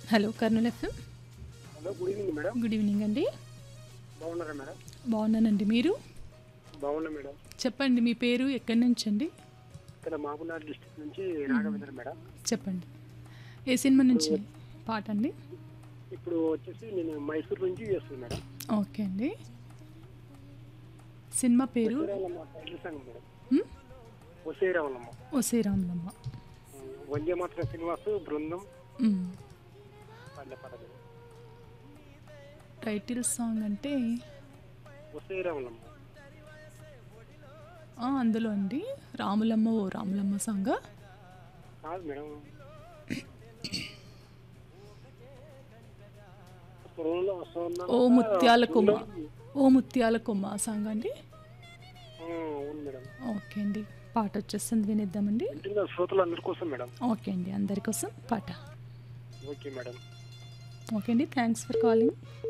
Hello Kurnool F M hello good evening madam good evening అండి బాగున్నారా madam బాగున్నానండి మీరు బాగున్నా మేడం చెప్పండి మీ పేరు ఎక్కడి నుంచి అండి ఇక్కడ మహబూబ్నగర్ డిస్ట్రిక్ట్ నుంచి రాఘవేంద్ర మేడం చెప్పండి ఏ సినిమా నుంచి పాట అండి ఇప్పుడు వచ్చేసి నేను మైసూర్ నుంచి చేస్తున్నాను మేడం ఓకే అండి సినిమా పేరు ఒసేరావులమ్మ టైటిల్ సాంగ్ మేడం హ్మ్? ఒసేరావులమ్మ ఓసే రాములమ్మ వందే మాత్రం శ్రీనివాస్ బృందం మ్. పల్లె పడదు టైటిల్ సాంగ్ అంటే ఒసేరావులమ్మ ఆ, అందులో అండి రాములమ్మ ఓ రాములమ్మ సాంగ్ కాదు మేడం స్వరంలో స్వర్ణ ఓ ముత్యాల కొమ్మ ఓ ముత్యాల కొమ్మ ఆ సాంగ్ అండి ఆ, అవును మేడం ఓకే అండి పాట వచ్చేస్తుంది వినిద్దామండి వింటున్న శ్రోతలు అందరి కోసం మేడం ఓకే అండి అందరి కోసం పాట ఓకే మేడం ఓకే అండి థ్యాంక్స్ ఫర్ కాలింగ్